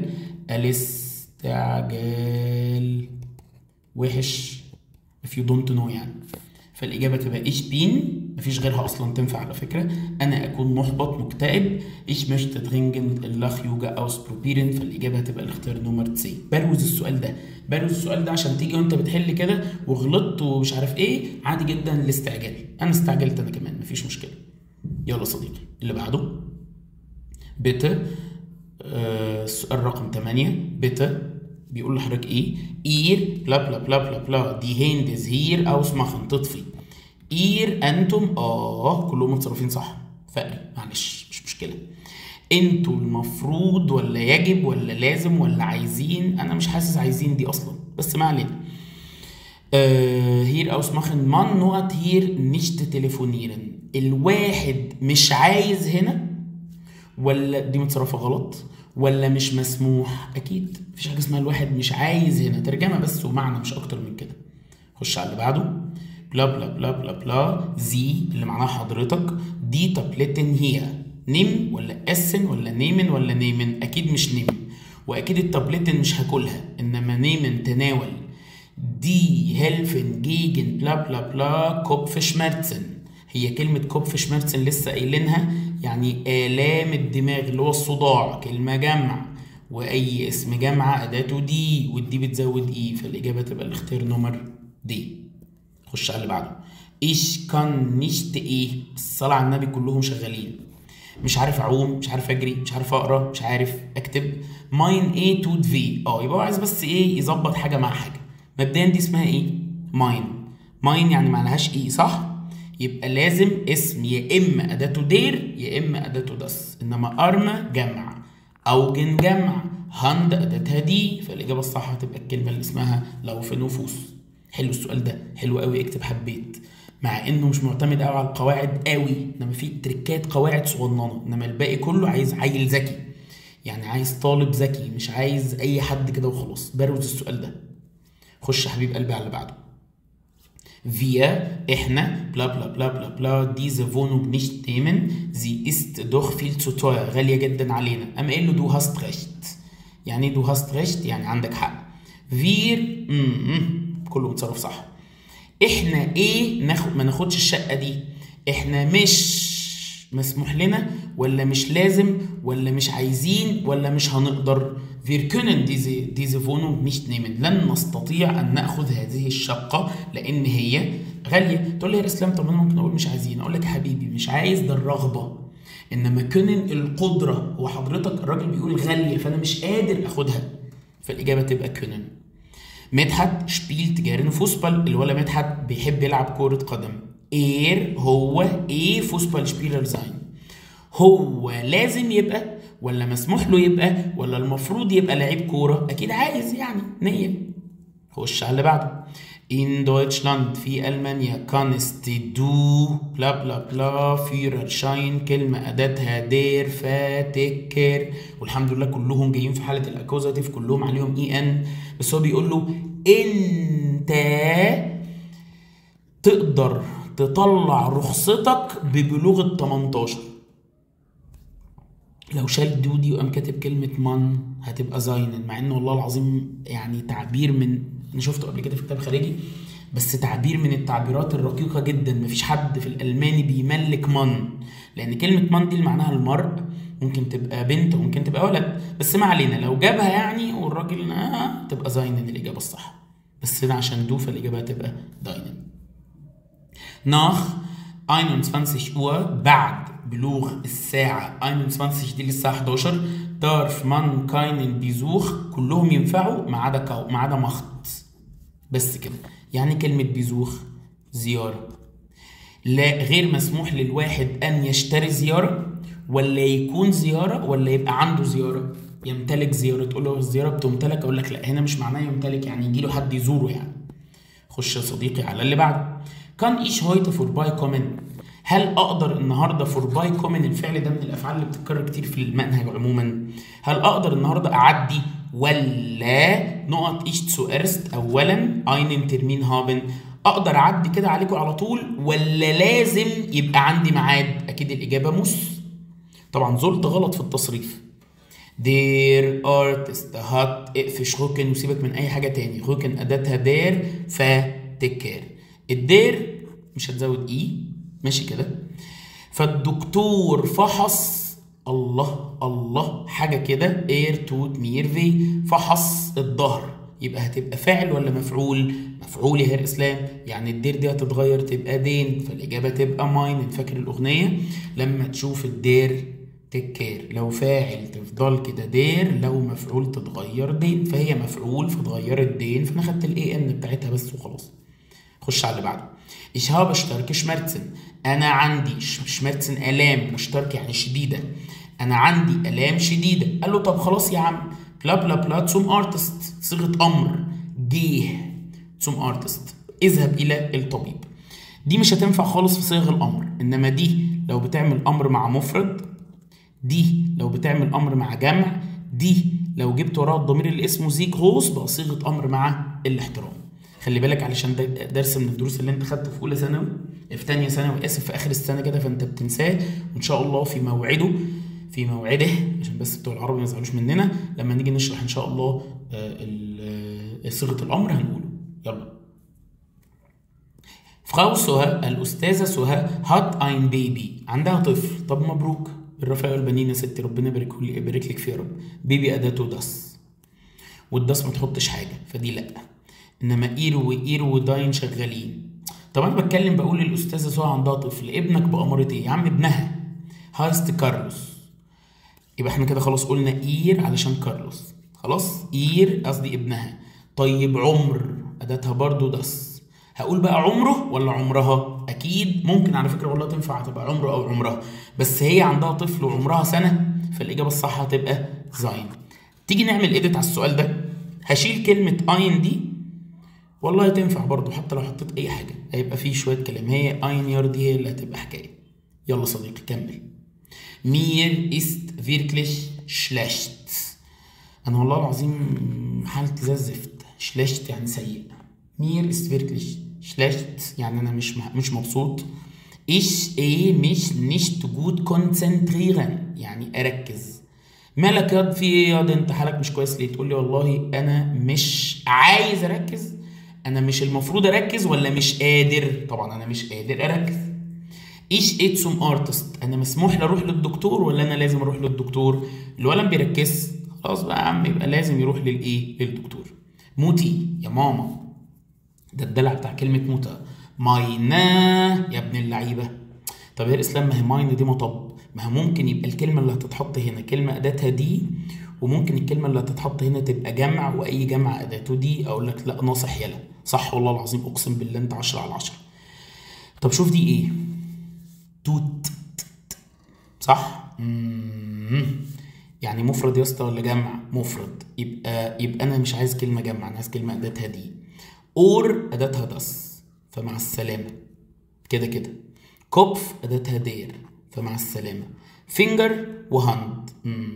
Speaker 1: الاستعجال وحش if you don't know يعني فالإجابة تبقى إيش بين مفيش غيرها أصلا تنفع على فكرة أنا أكون محبط مكتئب إيش möchte dringend اللخ يوجا أوس بروبيرن فالإجابة هتبقى الاختيار نمرة سي بروز السؤال ده بروز السؤال ده عشان تيجي وأنت بتحل كده وغلطت ومش عارف إيه عادي جدا الاستعجال أنا استعجلت أنا كمان مفيش مشكلة يلا صديقي اللي بعده بيتا آه السؤال رقم 8 بيتا بيقول لحضرتك ايه اير بلا بلا بلا بلا بلا دي هيندز هير اوس ماخن تطفي اير انتم اه كلهم متصرفين صح فقري معلش مش مشكله انتوا المفروض ولا يجب ولا لازم ولا عايزين انا مش حاسس عايزين دي اصلا بس ما علينا آه هير اوس ماخن مان نقط هير نشت تليفونيرن الواحد مش عايز هنا ولا دي متصرفه غلط ولا مش مسموح اكيد مفيش حاجه اسمها الواحد مش عايز هنا ترجمه بس ومعنى مش اكتر من كده خش على اللي بعده بلا بلا بلا بلا بلا زي اللي معناها حضرتك دي تابلتن هي نيم ولا اسن ولا نيمن ولا نيمن اكيد مش نيمن واكيد التابلتن مش هاكلها انما نيمن تناول دي هيلفن جيجن بلا بلا بلا كوبف شمرتسن هي كلمة كوبف شمرتسن لسه قايلينها يعني آلام الدماغ اللي هو الصداع كلمة جمع وأي اسم جمع أداته دي والدي بتزود إي فالإجابة تبقى الاختيار نمر دي خش على اللي بعده إيش كان نشت إيه الصلاة على النبي كلهم شغالين مش عارف اعوم مش عارف اجري مش عارف اقرا مش عارف اكتب ماين ايه تو في اه يبقى هو عايز بس ايه يظبط حاجه مع حاجه مبدئيا دي اسمها ايه ماين ماين يعني معناهاش ايه صح يبقى لازم اسم يا اما اداته دير يا اما اداته دس انما ارما جمع اوجن جمع هاند اداتها دي فالاجابه الصح هتبقى الكلمه اللي اسمها لو في نفوس حلو السؤال ده حلو قوي اكتب حبيت مع انه مش معتمد قوي على القواعد قوي انما في تريكات قواعد صغننه انما الباقي كله عايز عيل ذكي يعني عايز طالب ذكي مش عايز اي حد كده وخلاص بروز السؤال ده خش يا حبيب قلبي على اللي بعده Wir, احنا بلا بلا بلا بلا بلا diese Wohnung nicht nehmen, sie ist doch viel zu teuer, غالية جدا علينا. قام قايل له du hast recht. يعني du hast recht يعني عندك حق. Wir م -م. كله متصرف صح. احنا ايه ناخد ما ناخدش الشقة دي؟ احنا مش مسموح لنا ولا مش لازم ولا مش عايزين ولا مش هنقدر Wir können diese, diese Wohnung nicht nehmen لن نستطيع أن نأخذ هذه الشقة لأن هي غالية تقول لي يا إسلام طب أنا ممكن أقول مش عايزين أقول لك يا حبيبي مش عايز ده الرغبة إنما كونن القدرة هو حضرتك الراجل بيقول غالية فأنا مش قادر أخدها فالإجابة تبقى كونن مدحت شبيلت جارن فوسبال الولا مدحت بيحب يلعب كرة قدم اير هو ايه فوسبال شبيلر زاين هو لازم يبقى ولا مسموح له يبقى ولا المفروض يبقى لعيب كورة أكيد عايز يعني نية خش على اللي بعده In Deutschland في ألمانيا kannst du بلا بلا بلا Führerschein كلمة أداتها دير فاتكر والحمد لله كلهم جايين في حالة الأكوزاتيف كلهم عليهم اي ان بس هو بيقول له أنت تقدر تطلع رخصتك ببلوغ ال 18 لو شال دودي وقام كاتب كلمة من هتبقى زاينن مع انه والله العظيم يعني تعبير من انا شفته قبل كده في كتاب خارجي بس تعبير من التعبيرات الرقيقة جدا مفيش حد في الألماني بيملك من لأن كلمة من دي اللي معناها المرء ممكن تبقى بنت وممكن تبقى ولد بس ما علينا لو جابها يعني والراجل آه تبقى زاينن الإجابة الصح بس هنا عشان دو فالإجابة هتبقى داينن nach 21 Uhr بعد بلوغ الساعة 21 دي للساعة 11 darf man keinen Besuch كلهم ينفعوا ما عدا كو ما عدا مخط بس كده يعني كلمة بيزوخ زيارة لا غير مسموح للواحد أن يشتري زيارة ولا يكون زيارة ولا يبقى عنده زيارة يمتلك زيارة تقول له الزيارة بتمتلك أقول لك لا هنا مش معناه يمتلك يعني يجي له حد يزوره يعني خش يا صديقي على اللي بعده كان ايش هويته فور باي كومن هل اقدر النهارده فور باي كومن الفعل ده من الافعال اللي بتتكرر كتير في المنهج عموما هل اقدر النهارده اعدي ولا نقط ايش zuerst اولا einen Termin haben اقدر اعدي كده عليكم على طول ولا لازم يبقى عندي ميعاد اكيد الاجابه مس طبعا زلت غلط في التصريف دير ارتست هات اقفش روكن وسيبك من اي حاجه تاني روكن اداتها دير فتكر الدير مش هتزود اي ماشي كده فالدكتور فحص الله الله حاجه كده اير توت مير في فحص الظهر يبقى هتبقى فاعل ولا مفعول مفعول يا هير اسلام يعني الدير دي هتتغير تبقى دين فالاجابه تبقى ماين فاكر الاغنيه لما تشوف الدير تكير لو فاعل تفضل كده دير لو مفعول تتغير دين فهي مفعول فتغيرت دين فانا خدت الاي ان بتاعتها بس وخلاص خش على اللي بعده ich habe starke Schmerzen انا عندي شمرتسن الام مشترك يعني شديده انا عندي الام شديده قال له طب خلاص يا عم بلا بلا بلا zum ارتست صيغه امر جيه zum ارتست اذهب الى الطبيب دي مش هتنفع خالص في صيغ الامر انما دي لو بتعمل امر مع مفرد دي لو بتعمل امر مع جمع دي لو جبت وراها الضمير اللي اسمه زي غوص بقى صيغه امر مع الاحترام خلي بالك علشان ده درس من الدروس اللي انت خدته في اولى ثانوي في ثانيه ثانوي اسف في اخر السنه كده فانت بتنساه وان شاء الله في موعده في موعده عشان بس بتوع العربي ما يزعلوش مننا لما نيجي نشرح ان شاء الله صيغه الامر هنقوله يلا فراو سوها الأستاذة سوها هات أين بيبي عندها طفل طب مبروك بالرفاق والبنين يا ستي ربنا يبارك يبارك لك فيه يا رب بيبي أداته داس والداس ما تحطش حاجة فدي لأ إنما إير وإير وداين شغالين طب أنا بتكلم بقول للأستاذة سوها عندها طفل ابنك بأمارة إيه؟ يا عم ابنها هايست كارلوس يبقى احنا كده خلاص قلنا إير علشان كارلوس خلاص إير قصدي ابنها طيب عمر أداتها برضو داس هقول بقى عمره ولا عمرها اكيد ممكن على فكره والله تنفع تبقى عمره او عمرها بس هي عندها طفل وعمرها سنه فالاجابه الصح هتبقى زاين تيجي نعمل ايديت على السؤال ده هشيل كلمه اين دي والله تنفع برضو حتى لو حطيت اي حاجه هيبقى فيه شويه كلام هي اين يار دي هي اللي هتبقى حكايه يلا صديقي كمل مير است فيركليش شلاشت انا والله العظيم حالتي زي الزفت شلاشت يعني سيء مير است فيركليش schlecht يعني انا مش مش مبسوط ich ايه مش nicht gut konzentrieren يعني اركز مالك ياض في ايه ياض انت حالك مش كويس ليه تقول لي والله انا مش عايز اركز انا مش المفروض اركز ولا مش قادر طبعا انا مش قادر اركز ايش ايه zum ارتست انا مسموح لي اروح للدكتور ولا انا لازم اروح للدكتور الولد ما بيركز خلاص بقى يا عم يبقى لازم يروح للايه للدكتور موتي يا ماما ده الدلع بتاع كلمة موتى ماينا يا ابن اللعيبة طب يا الإسلام ما هي ماين دي مطب ما هي ممكن يبقى الكلمة اللي هتتحط هنا كلمة أداتها دي وممكن الكلمة اللي هتتحط هنا تبقى جمع وأي جمع أداته دي أقول لك لا ناصح يلا صح والله العظيم أقسم بالله أنت 10 على 10 طب شوف دي إيه توت صح مم. يعني مفرد يا اسطى ولا جمع مفرد يبقى يبقى انا مش عايز كلمه جمع انا عايز كلمه اداتها دي اور اداتها دس فمع السلامه كده كده كوبف اداتها دير فمع السلامه فينجر وهاند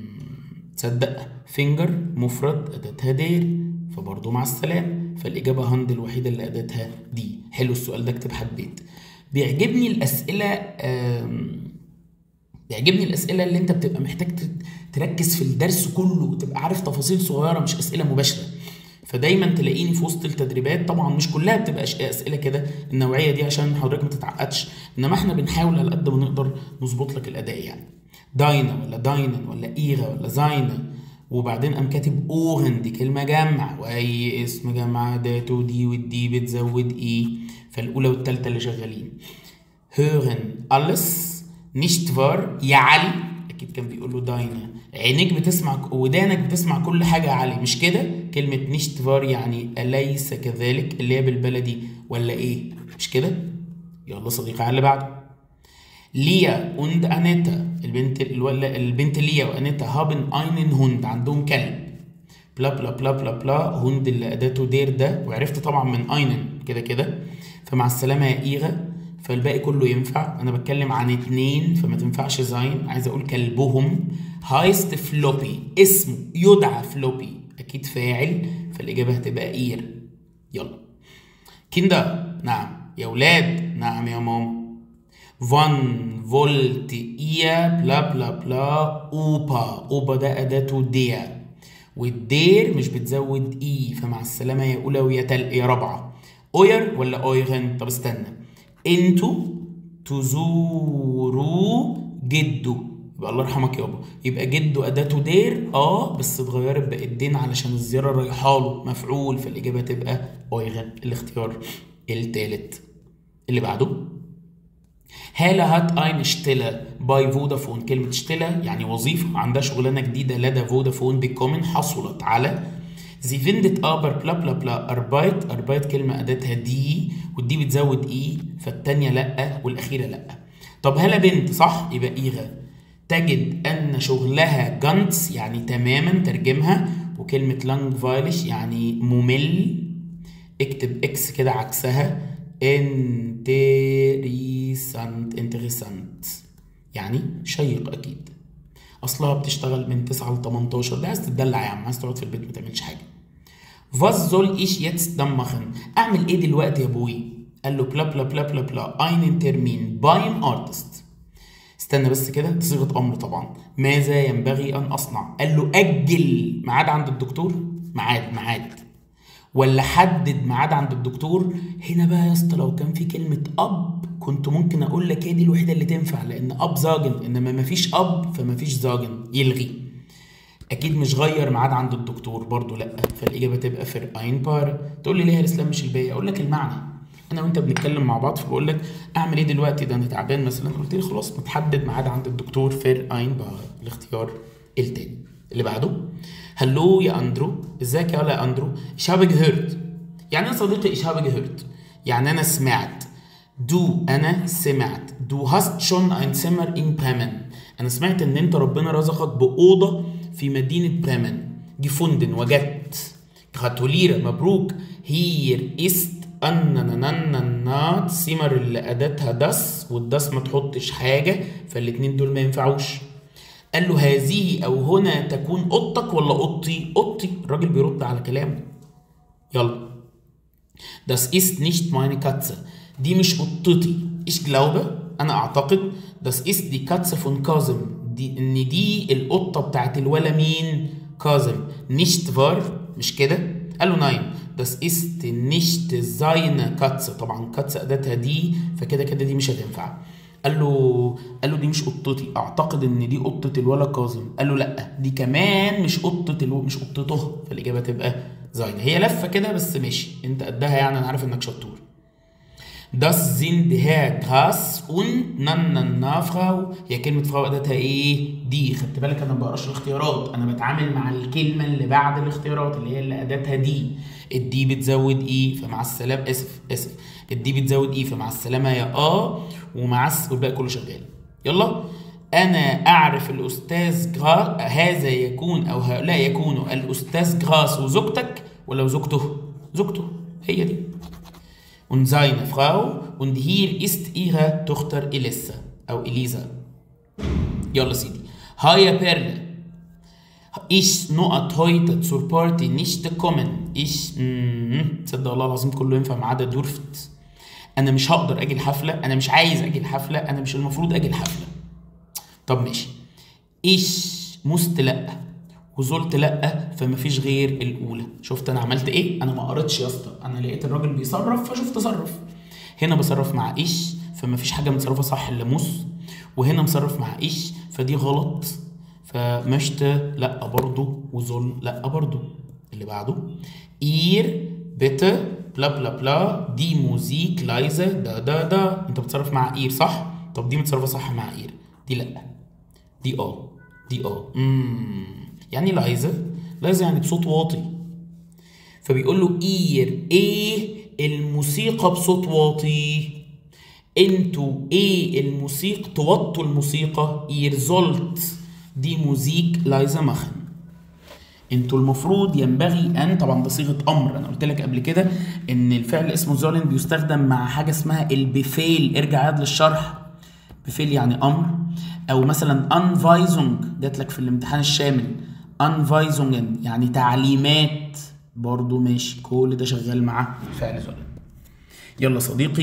Speaker 1: تصدق فينجر مفرد اداتها دير فبرضه مع السلامه فالاجابه هاند الوحيده اللي اداتها دي حلو السؤال ده اكتب حبيت بيعجبني الاسئله بيعجبني الاسئله اللي انت بتبقى محتاج تركز في الدرس كله وتبقى عارف تفاصيل صغيره مش اسئله مباشره فدايما تلاقيني في وسط التدريبات طبعا مش كلها بتبقى اسئله كده النوعيه دي عشان حضرتك ما تتعقدش انما احنا بنحاول على قد ما نقدر نظبط لك الاداء يعني داينا ولا داينن ولا ايغا ولا زاينا وبعدين قام كاتب اوغن دي كلمه جمع واي اسم جمع داتو دي والدي بتزود ايه فالاولى والثالثه اللي شغالين هيرن alles nicht wahr يا علي اكيد كان بيقول له داينا عينيك بتسمع ودانك بتسمع كل حاجه يا علي مش كده كلمه نيشت فار يعني اليس كذلك اللي هي بالبلدي ولا ايه مش كده يلا صديقي على اللي بعده ليا und انيتا البنت الولا البنت ليا وانيتا هابن اينن هوند عندهم كلب بلا بلا بلا بلا بلا هوند اللي اداته دير ده وعرفت طبعا من اينن كده كده فمع السلامه يا ايغا فالباقي كله ينفع انا بتكلم عن اتنين فما تنفعش زين عايز اقول كلبهم هايست فلوبي اسمه يدعى فلوبي اكيد فاعل فالاجابه هتبقى اير يلا كيندا نعم يا ولاد نعم يا ماما فان فولت إيا بلا بلا بلا أوبا أوبا ده أداته ديا والدير مش بتزود إي فمع السلامة يا أولى ويا تل يا رابعة أوير ولا أويغن طب استنى انتوا تزوروا جده يبقى الله يرحمك يابا يبقى جده اداته دير اه بس اتغيرت بقت دين علشان الزياره رايحه له مفعول فالاجابه تبقى اويغن الاختيار التالت اللي بعده هالة هات اين شتيلا باي فودافون كلمة شتيلا يعني وظيفة عندها شغلانة جديدة لدى فودافون بيكومن حصلت على زي فيندت ابر بلا بلا بلا اربايت اربايت كلمة اداتها دي والدي بتزود اي فالتانية لا والاخيرة لا طب هلا بنت صح يبقى ايغا تجد ان شغلها جانتس يعني تماما ترجمها وكلمة لانج فايلش يعني ممل اكتب اكس كده عكسها انتريسانت انتريسانت يعني شيق اكيد اصلها بتشتغل من 9 ل 18 ده عايز تتدلع يا عم عايز تقعد في البيت ما تعملش حاجه Was soll ich jetzt dann machen? اعمل ايه دلوقتي يا ابوي؟ قال له بلا بلا بلا بلا بلا einen Termin beim Artist استنى بس كده دي صيغه امر طبعا ماذا ينبغي ان اصنع؟ قال له اجل ميعاد عند الدكتور ميعاد ميعاد ولا حدد ميعاد عند الدكتور هنا بقى يا اسطى لو كان في كلمه اب كنت ممكن اقول لك هي دي الوحيده اللي تنفع لان اب زاجن انما مفيش اب فمفيش زاجن يلغي اكيد مش غير ميعاد عند الدكتور برضو لا فالاجابه تبقى في اين بار تقول لي ليه يا الاسلام مش الباقي اقول لك المعنى انا وانت بنتكلم مع بعض فبقول لك اعمل ايه دلوقتي ده انا تعبان مثلا قلت لي خلاص متحدد ميعاد عند الدكتور في اين بار الاختيار التاني اللي بعده هلو يا اندرو ازيك يا يا اندرو ich habe gehört يعني يا صديقي ich habe gehört يعني انا سمعت دو انا سمعت دو hast schon ein Zimmer in Bremen انا سمعت ان انت ربنا رزقك باوضه في مدينه بريمن gefunden وجدت gratuliere مبروك hier ist أنننننا سيمر اللي أداتها دس والدس ما تحطش حاجة فالاتنين دول ما ينفعوش قال له هذه أو هنا تكون أوضتك ولا أوضتي؟ أوضتي الراجل بيرد على كلامه يلا Das ist nicht meine Katze. دي مش قطتي. Ich glaube أنا أعتقد das ist die Katze von كاظم. دي إن دي القطة بتاعت الولا مين؟ كاظم. Nicht wahr؟ مش كده؟ قال له ناين das ist nicht seine Katze طبعا كاتسة أداتها دي فكده كده دي مش هتنفع قال له قال له دي مش قطتي اعتقد ان دي قطه الولا كاظم قال له لا دي كمان مش قطه الو... مش قطته فالاجابه تبقى زاينه هي لفه كده بس ماشي انت قدها يعني انا عارف انك شطور Das sind Herr Gras und نن فراو هي كلمة فراو أداتها إيه؟ دي خدت بالك أنا ما بقراش الاختيارات أنا بتعامل مع الكلمة اللي بعد الاختيارات اللي هي اللي أداتها دي الدي بتزود إيه فمع السلامة آسف آسف الدي بتزود إيه فمع السلامة يا آه ومع الس والباقي كله شغال يلا أنا أعرف الأستاذ جرا هذا يكون أو هؤلاء يكونوا الأستاذ جراس وزوجتك ولا زوجته؟ زوجته هي دي und seine Frau und hier ist ihre Tochter Elissa أو إليزا يلا سيدي هاي يا بيرل Ich نقط heute zur Party nicht kommen Ich مم، تصدق والله العظيم كله ينفع ما عدا دورفت أنا مش هقدر أجي الحفلة أنا مش عايز أجي الحفلة أنا مش المفروض أجي الحفلة طب ماشي إيش مست لأ وزلت لا فمفيش غير الاولى شفت انا عملت ايه انا ما قريتش يا اسطى انا لقيت الراجل بيصرف فشفت تصرف هنا بصرف مع ايش فمفيش حاجه متصرفه صح الا موس وهنا مصرف مع ايش فدي غلط فمشت لا برضو وزل لا برضو اللي بعده اير bitte بلا بلا بلا دي موزيك لايزا دا دا دا انت بتصرف مع اير صح طب دي متصرفه صح مع اير دي لا دي اه دي اه امم يعني لايزا لايزا يعني بصوت واطي فبيقول له اير ايه الموسيقى بصوت واطي انتوا ايه الموسيقى توطوا الموسيقى اير زولت دي موزيك لايزا مخن انتوا المفروض ينبغي ان طبعا ده صيغه امر انا قلت لك قبل كده ان الفعل اسمه زولن بيستخدم مع حاجه اسمها البفيل ارجع عاد للشرح بفيل يعني امر او مثلا انفايزونج جات لك في الامتحان الشامل انفايزونجن يعني تعليمات برضو ماشي كل ده شغال مع فعل زولن يلا صديقي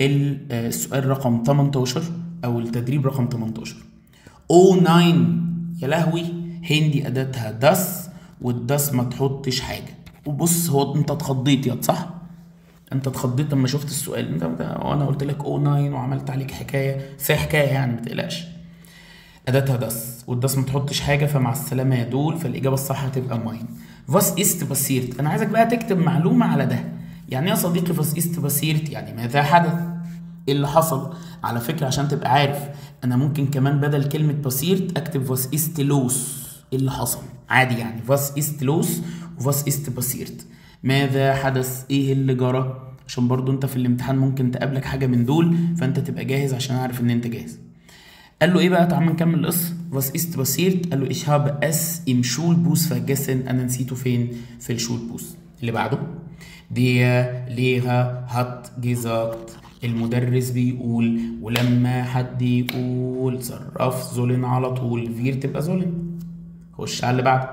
Speaker 1: السؤال رقم 18 او التدريب رقم 18 او 9 يا لهوي هندي اداتها داس والداس ما تحطش حاجه وبص هو انت اتخضيت يا صح انت اتخضيت لما شفت السؤال انت وانا قلت لك او 9 وعملت عليك حكايه في حكايه يعني ما تقلقش اداتها داس والداس ما تحطش حاجه فمع السلامه يا دول فالاجابه الصح هتبقى ماين فاس است باسيرت انا عايزك بقى تكتب معلومه على ده يعني يا صديقي فاس است باسيرت يعني ماذا حدث ايه اللي حصل على فكره عشان تبقى عارف انا ممكن كمان بدل كلمه باسيرت اكتب فاس است لوس ايه اللي حصل عادي يعني فاس است لوس وفاس است باسيرت ماذا حدث ايه اللي جرى عشان برضو انت في الامتحان ممكن تقابلك حاجه من دول فانت تبقى جاهز عشان عارف ان انت جاهز قال له ايه بقى تعال نكمل القصه was ist passiert قال له ich habe es im Schulbus vergessen انا نسيته فين في الشولبوس اللي بعده der Lehrer hat gesagt المدرس بيقول ولما حد يقول صرف زولن على طول فير تبقى زولن خش على اللي بعده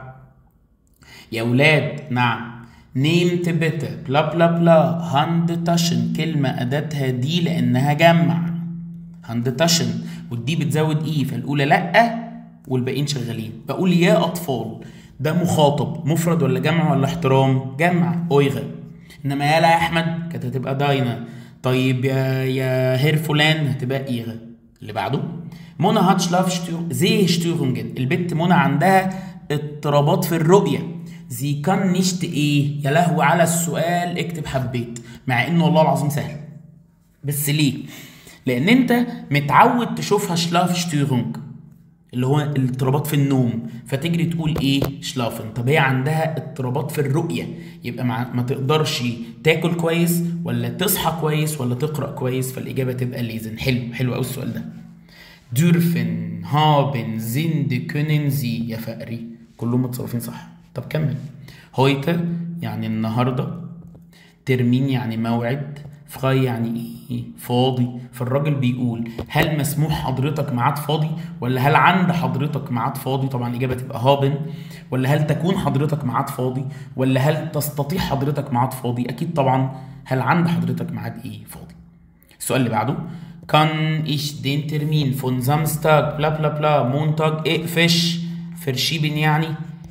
Speaker 1: يا ولاد نعم نيمت بيتا بلا بلا بلا هاند تاشن كلمة أداتها دي لأنها جمع هاند تاشن والدي بتزود إيه فالأولى لأ والباقيين شغالين بقول يا أطفال ده مخاطب مفرد ولا جمع ولا احترام جمع أويغا إنما يالا يا أحمد كانت هتبقى داينا طيب يا يا هير فلان هتبقى إيغا اللي بعده منى هاتشلاف شتير زي شتيرونجن البت منى عندها اضطرابات في الرؤية زي كان نشت ايه يا لهوي على السؤال اكتب حبيت مع انه والله العظيم سهل بس ليه لان انت متعود تشوفها شلاف شتيرونج اللي هو الاضطرابات في النوم فتجري تقول ايه شلافن طب هي عندها اضطرابات في الرؤيه يبقى ما, ما تقدرش تاكل كويس ولا تصحى كويس ولا تقرا كويس فالاجابه تبقى ليزن حلو حلو قوي السؤال ده dürfen haben sind können sie يا فقري كلهم متصرفين صح طب كمل heute يعني النهارده ترمين يعني موعد فراي يعني ايه فاضي فالراجل بيقول هل مسموح حضرتك ميعاد فاضي ولا هل عند حضرتك ميعاد فاضي طبعا الاجابه تبقى هابن ولا هل تكون حضرتك ميعاد فاضي ولا هل تستطيع حضرتك ميعاد فاضي اكيد طبعا هل عند حضرتك ميعاد ايه فاضي السؤال اللي بعده كان ich den Termin von Samstag bla bla bla Montag اقفش فرشيبن يعني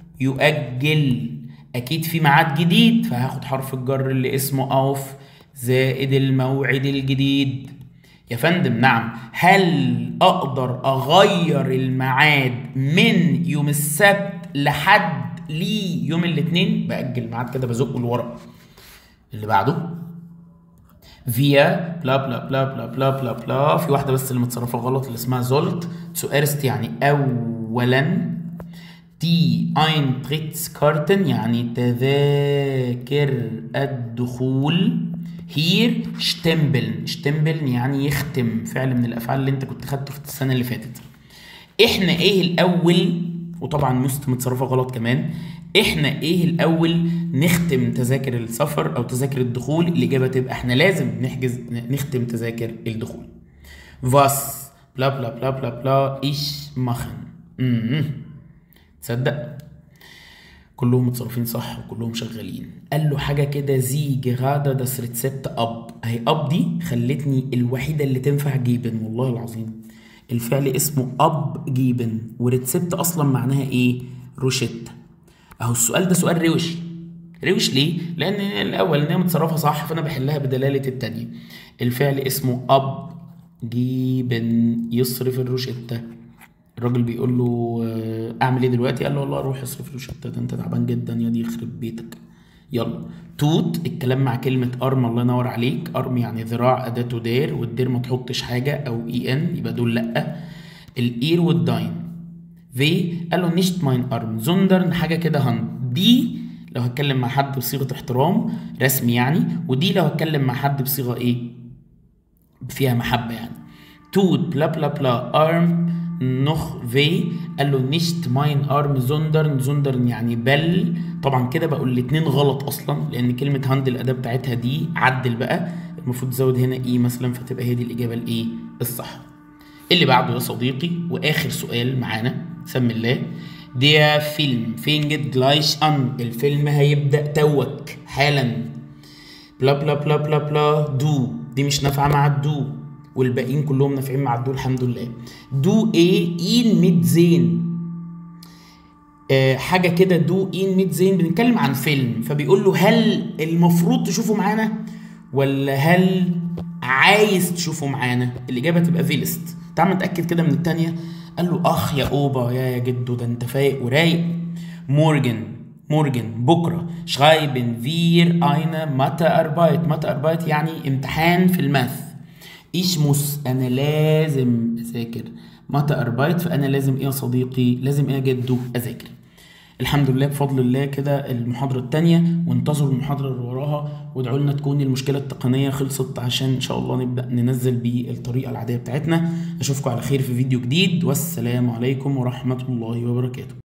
Speaker 1: يؤجل اكيد في ميعاد جديد فهاخد حرف الجر اللي اسمه اوف زائد الموعد الجديد يا فندم نعم هل اقدر اغير الميعاد من يوم السبت لحد لي يوم الاثنين باجل الميعاد كده بزقه لورا اللي بعده فيا بلا بلا بلا بلا بلا بلا بلا في واحده بس اللي متصرفه غلط اللي اسمها زولت zuerst يعني اولا دي Eintrittskarten يعني تذاكر الدخول هير شتمبل شتمبل يعني يختم فعل من الافعال اللي انت كنت خدته في السنه اللي فاتت احنا ايه الاول وطبعا مست متصرفه غلط كمان احنا ايه الاول نختم تذاكر السفر او تذاكر الدخول الاجابه تبقى احنا لازم نحجز نختم تذاكر الدخول was بلا بلا بلا بلا بلا ايش مخن تصدق كلهم متصرفين صح وكلهم شغالين قال له حاجه كده زي جرادا داس ريتسبت اب اهي اب دي خلتني الوحيده اللي تنفع جيبن والله العظيم الفعل اسمه اب جيبن وريتسبت اصلا معناها ايه روشيتا اهو السؤال ده سؤال روش روش ليه لان الاول ان هي متصرفه صح فانا بحلها بدلاله التانية الفعل اسمه اب جيبن يصرف الروشيتا الراجل بيقول له اعمل ايه دلوقتي قال له والله روح اصرف روشيتا ده انت تعبان جدا يا دي يخرب بيتك يلا توت الكلام مع كلمة ارم الله ينور عليك ارم يعني ذراع اداته دير والدير ما تحطش حاجة او اي ان يبقى دول لا الاير والداين في قال له نيشت ماين ارم زوندرن حاجة كده هاند دي لو هتكلم مع حد بصيغة احترام رسمي يعني ودي لو هتكلم مع حد بصيغة ايه فيها محبة يعني توت بلا بلا بلا ارم نخ في قال له نشت ماين ارم زوندرن زوندرن يعني بل طبعا كده بقول الاتنين غلط اصلا لان كلمه هاند الاداه بتاعتها دي عدل بقى المفروض تزود هنا ايه مثلا فتبقى هي دي الاجابه الايه الصح اللي بعده يا صديقي واخر سؤال معانا سمي الله دي فيلم فينجت جلايش ان الفيلم هيبدا توك حالا بلا بلا بلا بلا بلا دو دي مش نافعه مع الدو والباقيين كلهم نافعين مع الدو الحمد لله دو ايه ان ميت زين آه حاجة كده دو ان ميت زين بنتكلم عن فيلم فبيقول له هل المفروض تشوفه معانا ولا هل عايز تشوفه معانا الإجابة تبقى فيلست تعال نتأكد كده من التانية قال له أخ يا أوبا يا يا جدو ده أنت فايق ورايق مورجن مورجن بكرة شرايبن فير أينا ماتا أربايت ماتا أربايت يعني امتحان في الماث ايش مس انا لازم اذاكر متى اربايت فانا لازم ايه يا صديقي لازم ايه يا جدو اذاكر الحمد لله بفضل الله كده المحاضرة التانية وانتظروا المحاضرة اللي وراها وادعوا لنا تكون المشكلة التقنية خلصت عشان ان شاء الله نبدأ ننزل بالطريقة العادية بتاعتنا اشوفكم على خير في فيديو جديد والسلام عليكم ورحمة الله وبركاته